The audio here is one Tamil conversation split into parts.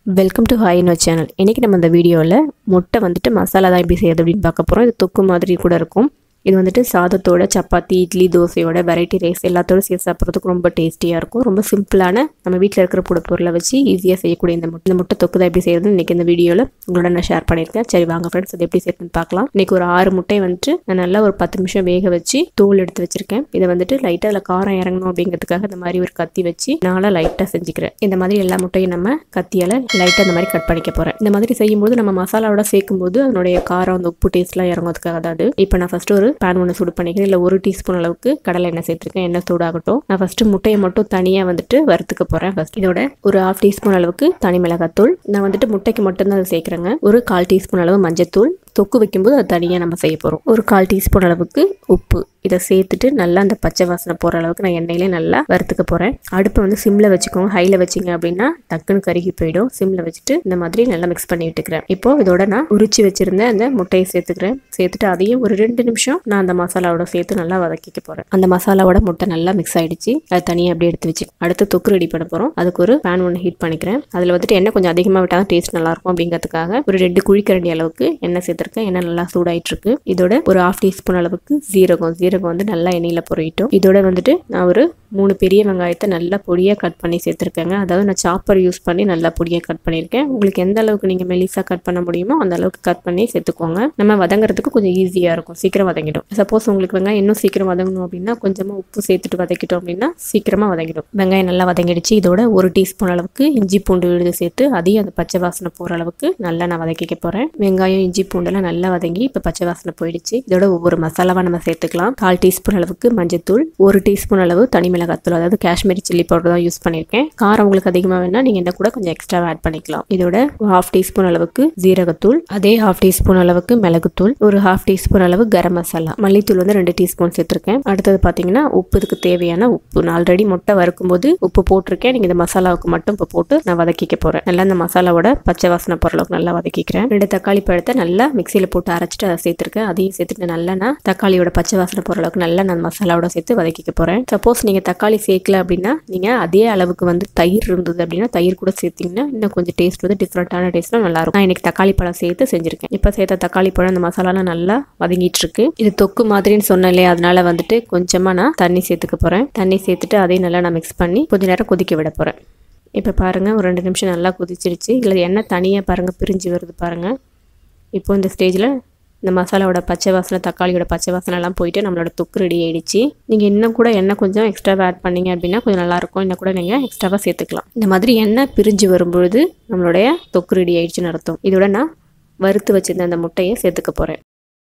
வெல்கம் டு ஹாயினோ சேனல் இன்றைக்கி நம்ம இந்த வீடியோவில் முட்டை வந்துட்டு மசாலா தான் எப்படி செய்யுது அப்படின்னு பார்க்க போகிறோம் இது தொக்கு மாதிரி கூட இருக்கும் இது வந்துட்டு சாதத்தோட சப்பாத்தி இட்லி தோசையோட வெரைட்டி ரைஸ் எல்லாத்தோட சேர்த்து சாப்பிட்றதுக்கு ரொம்ப டேஸ்டியாக இருக்கும் ரொம்ப சிம்பிளான நம்ம வீட்டில் இருக்கிற கூட பொருளை வச்சு ஈஸியாக செய்யக்கூடிய இந்த முட்டை இந்த முட்டை தொக்கு தான் எப்படி செய்யறது இன்றைக்கி இந்த வீடியோவில் உங்களோட நான் ஷேர் பண்ணியிருக்கேன் சரி வாங்க ஃப்ரெண்ட்ஸ் அது எப்படி செய்யறதுன்னு பார்க்கலாம் இன்றைக்கி ஒரு ஆறு முட்டை வந்துட்டு நான் நல்லா ஒரு பத்து நிமிஷம் வேக வச்சு தோல் எடுத்து வச்சிருக்கேன் இதை வந்துட்டு லைட்டாக அதில் காரம் இறங்கணும் அப்படிங்கிறதுக்காக இந்த மாதிரி ஒரு கத்தி வச்சு நாளாக லைட்டாக செஞ்சுக்கிறேன் இந்த மாதிரி எல்லா முட்டையும் நம்ம கத்தியால் லைட்டாக இந்த மாதிரி கட் பண்ணிக்க போகிறேன் இந்த மாதிரி செய்யும்போது நம்ம மசாலாவோட சேர்க்கும்போது அதனுடைய காரம் அந்த உப்பு டேஸ்ட்லாம் இறங்குறதுக்காக தான் அது இப்போ நான் ஃபஸ்ட்டு ஒரு பேன் ஒன்று சூடு பண்ணிக்கிறேன் இல்லை ஒரு டீஸ்பூன் அளவுக்கு கடலை எண்ணெய் சேர்த்துருக்கேன் எண்ணெய் சூடாகட்டும் நான் ஃபஸ்ட்டு முட்டையை மட்டும் தனியாக வந்துட்டு வறுத்துக்க போகிறேன் ஃபஸ்ட் இதோட ஒரு ஹாஃப் டீஸ்பூன் அளவுக்கு தனி மிளகாத்தூள் நான் வந்துட்டு முட்டைக்கு மட்டும்தான் அதை சேர்க்குறேங்க ஒரு கால் டீஸ்பூன் அளவு மஞ்சத்தூள் தொக்கு வைக்கும்போது அது தனியாக நம்ம செய்ய போகிறோம் ஒரு கால் டீஸ்பூன் அளவுக்கு உப்பு இதை சேர்த்துட்டு நல்லா அந்த பச்சை வாசனை போகிற அளவுக்கு நான் எண்ணெயிலே நல்லா வறுத்துக்க போகிறேன் அடுப்பை வந்து சிம்மில் வச்சுக்கோங்க ஹையில் வச்சிங்க அப்படின்னா டக்குன்னு கருகி போயிடும் சிம்மில் வச்சுட்டு இந்த மாதிரி நல்லா மிக்ஸ் பண்ணி விட்டுக்கிறேன் இப்போ இதோட நான் உரிச்சு வச்சிருந்த அந்த முட்டையை சேர்த்துக்கிறேன் சேர்த்துட்டு அதையும் ஒரு ரெண்டு நிமிஷம் நான் அந்த மசாலாவோட சேர்த்து நல்லா வதக்கிக்க போகிறேன் அந்த மசாலாவோட முட்டை நல்லா மிக்ஸ் ஆயிடுச்சு அது தனியாக அப்படியே எடுத்து வச்சு அடுத்து தொக்கு ரெடி பண்ண போகிறோம் அதுக்கு ஒரு பேன் ஒன்று ஹீட் பண்ணிக்கிறேன் அதில் வந்துட்டு எண்ணெய் கொஞ்சம் அதிகமாக விட்டால் டேஸ்ட் நல்லாயிருக்கும் அப்படிங்கிறதுக்காக ஒரு ரெண்டு குழிக்கரண்டி அளவுக்கு எண்ணெய் சேர்த்துருக்கேன் எண்ணெய் நல்லா சூடாயிட்டு இருக்கு இதோட ஒரு ஹாஃப் டீஸ்பூன் அளவுக்கு ஜீரகம் ஜீரகம் வந்து நல்லா எண்ணெயில் பொறியிட்டோம் இதோட வந்துட்டு நான் ஒரு மூணு பெரிய வெங்காயத்தை நல்லா பொடியாக கட் பண்ணி சேர்த்துருக்கேங்க அதாவது நான் சாப்பர் யூஸ் பண்ணி நல்லா பொடியாக கட் பண்ணியிருக்கேன் உங்களுக்கு எந்த அளவுக்கு நீங்கள் மெலிசாக கட் பண்ண முடியுமோ அந்த அளவுக்கு கட் பண்ணி சேர்த்துக்கோங்க நம்ம வதங்குறதுக்கு கொஞ்சம் ஈஸியாக இருக்கும் சீக்கிரம் வதங்கிடும் சப்போஸ் உங்களுக்கு வெங்காயம் இன்னும் சீக்கிரம் வதங்கணும் அப்படின்னா கொஞ்சமாக உப்பு சேர்த்துட்டு வதக்கிட்டோம் அப்படின்னா சீக்கிரமாக வதங்கிடும் வெங்காயம் நல்லா வதங்கிடுச்சு இதோட ஒரு டீஸ்பூன் அளவுக்கு இஞ்சி பூண்டு விழுது சேர்த்து அதையும் அந்த பச்சை வாசனை போகிற அளவுக்கு நல்லா நான் வதக்கிக்க போகிறேன் வெங்காயம் இஞ்சி பூண்டெல்லாம் நல்லா வதங்கி இப்போ பச்சை வாசனை போயிடுச்சு இதோட ஒவ்வொரு மசாலாவாக நம்ம சேர்த்துக்கலாம் கால் டீஸ்பூன் அளவுக்கு மஞ்சத்தூள் ஒரு டீஸ்பூன் அளவு தனி மிளகாத்தூள் அதாவது காஷ்மீரி சில்லி பவுடர் தான் யூஸ் பண்ணியிருக்கேன் காரம் உங்களுக்கு அதிகமாக வேணால் நீங்கள் இந்த கூட கொஞ்சம் எக்ஸ்ட்ரா ஆட் பண்ணிக்கலாம் இதோட ஹாஃப் டீஸ்பூன் அளவுக்கு ஜீரகத்தூள் அதே ஹாஃப் டீஸ்பூன் அளவுக்கு மிளகுத்தூள் ஒரு ஹாஃப் டீஸ்பூன் அளவு கரம் மசாலா மல்லித்தூள் வந்து ரெண்டு டீஸ்பூன் சேர்த்துருக்கேன் அடுத்தது பார்த்தீங்கன்னா உப்பு இதுக்கு தேவையான உப்பு நான் ஆல்ரெடி முட்டை வறுக்கும்போது உப்பு போட்டிருக்கேன் நீங்கள் இந்த மசாலாவுக்கு மட்டும் இப்போ போட்டு நான் வதக்கிக்க போகிறேன் நல்லா இந்த மசாலாவோட பச்சை வாசனை போகிற அளவுக்கு நல்லா வதக்கிக்கிறேன் ரெண்டு தக்காளி பழத்தை நல்லா மிக்சியில் போட்டு அரைச்சிட்டு அதை சேர்த்துருக்கேன் அதையும் சேர்த்துட்டு நல்லா நான் தக்காளியோட பச்சை வாசனை போகிற அளவுக்கு நல்லா நான் மசாலாவோட சேர்த்து வதக்கிக்க போகிறேன் சப்போஸ் நீங்கள் தக்காளி சேர்க்கல அப்படின்னா நீங்கள் அதே அளவுக்கு வந்து தயிர் இருந்தது அப்படின்னா தயிர் கூட சேர்த்திங்கன்னா இன்னும் கொஞ்சம் டேஸ்ட் வந்து டிஃப்ரெண்ட்டான டேஸ்ட்லாம் நல்லாயிருக்கும் நான் இன்னைக்கு தக்காளி பழம் சேர்த்து செஞ்சுருக்கேன் இப்போ சேர்த்த தக்காளி பழம் இந்த மசாலாலாம் நல்லா வதங்கிட்டு இருக்கு இது தொக்கு மாதிரின்னு சொன்னேன் இல்லையா அதனால வந்துட்டு கொஞ்சமாக நான் தண்ணி சேர்த்துக்க போகிறேன் தண்ணி சேர்த்துட்டு அதையும் நல்லா நான் மிக்ஸ் பண்ணி கொஞ்ச நேரம் கொதிக்க விட போகிறேன் இப்போ பாருங்கள் ஒரு ரெண்டு நிமிஷம் நல்லா கொதிச்சிருச்சு இல்லை எண்ணெய் தனியாக பாருங்கள் பிரிஞ்சு வருது பாருங்கள் இப்போ இந்த ஸ்டேஜில் இந்த மசாலாவோட பச்சை வாசனை தக்காளியோட பச்சை வாசனைலாம் போயிட்டு நம்மளோட தொக்கு ரெடி ஆயிடுச்சு நீங்கள் இன்னும் கூட எண்ணெய் கொஞ்சம் எக்ஸ்ட்ராவாக ஆட் பண்ணீங்க அப்படின்னா கொஞ்சம் நல்லாயிருக்கும் இன்னும் கூட நீங்கள் எக்ஸ்ட்ராவாக சேர்த்துக்கலாம் இந்த மாதிரி எண்ணெய் பிரிஞ்சு வரும்பொழுது நம்மளுடைய தொக்கு ரெடி ஆயிடுச்சுன்னு அர்த்தம் இதோட நான் வறுத்து வச்சிருந்த அந்த முட்டையை சேர்த்துக்க போகிறேன்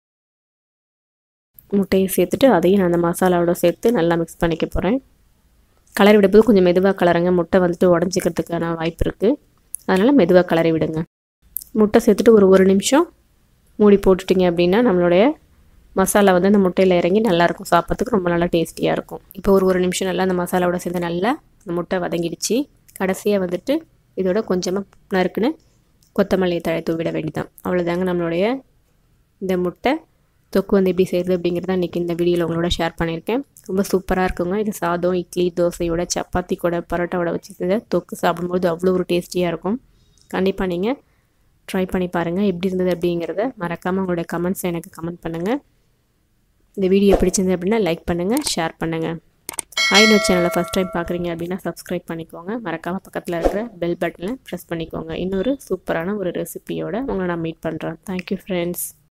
முட்டையை சேர்த்துட்டு அதையும் நான் அந்த மசாலாவோட சேர்த்து நல்லா மிக்ஸ் பண்ணிக்க போகிறேன் கலரி விடும்போது கொஞ்சம் மெதுவாக கலருங்க முட்டை வந்துட்டு உடஞ்சிக்கிறதுக்கான வாய்ப்பு இருக்குது அதனால் மெதுவாக கலரி விடுங்க முட்டை சேர்த்துட்டு ஒரு ஒரு நிமிஷம் மூடி போட்டுட்டிங்க அப்படின்னா நம்மளுடைய மசாலா வந்து அந்த முட்டையில் இறங்கி நல்லாயிருக்கும் சாப்பிட்றதுக்கு ரொம்ப நல்லா டேஸ்டியாக இருக்கும் இப்போ ஒரு ஒரு நிமிஷம் நல்லா அந்த மசாலாவோட சேர்ந்து நல்லா அந்த முட்டை வதங்கிடுச்சு கடைசியாக வந்துட்டு இதோட கொஞ்சமாக நறுக்குன்னு கொத்தமல்லி தழை தூவிட வேண்டியதான் அவ்வளோதாங்க நம்மளுடைய இந்த முட்டை தொக்கு வந்து எப்படி செய்யுது அப்படிங்கிறத இன்றைக்கி இந்த வீடியோவில் உங்களோட ஷேர் பண்ணியிருக்கேன் ரொம்ப சூப்பராக இருக்குங்க இது சாதம் இட்லி தோசையோட சப்பாத்தி கூட பரோட்டாவோட வச்சு செஞ்ச தொக்கு சாப்பிடும்போது அவ்வளோ ஒரு டேஸ்டியாக இருக்கும் கண்டிப்பாக நீங்கள் ட்ரை பண்ணி பாருங்கள் எப்படி இருந்தது அப்படிங்கிறத மறக்காமல் உங்களுடைய கமெண்ட்ஸ் எனக்கு கமெண்ட் பண்ணுங்கள் இந்த வீடியோ பிடிச்சிருந்தது அப்படின்னா லைக் பண்ணுங்கள் ஷேர் பண்ணுங்கள் ஐநோ சேனலை ஃபஸ்ட் டைம் பார்க்குறீங்க அப்படின்னா சப்ஸ்கிரைப் பண்ணிக்கோங்க மறக்காமல் பக்கத்தில் இருக்கிற பெல் பட்டனை ப்ரெஸ் பண்ணிக்கோங்க இன்னொரு சூப்பரான ஒரு ரெசிபியோட உங்களை நான் மீட் பண்ணுறேன் தேங்க்யூ ஃப்ரெண்ட்ஸ்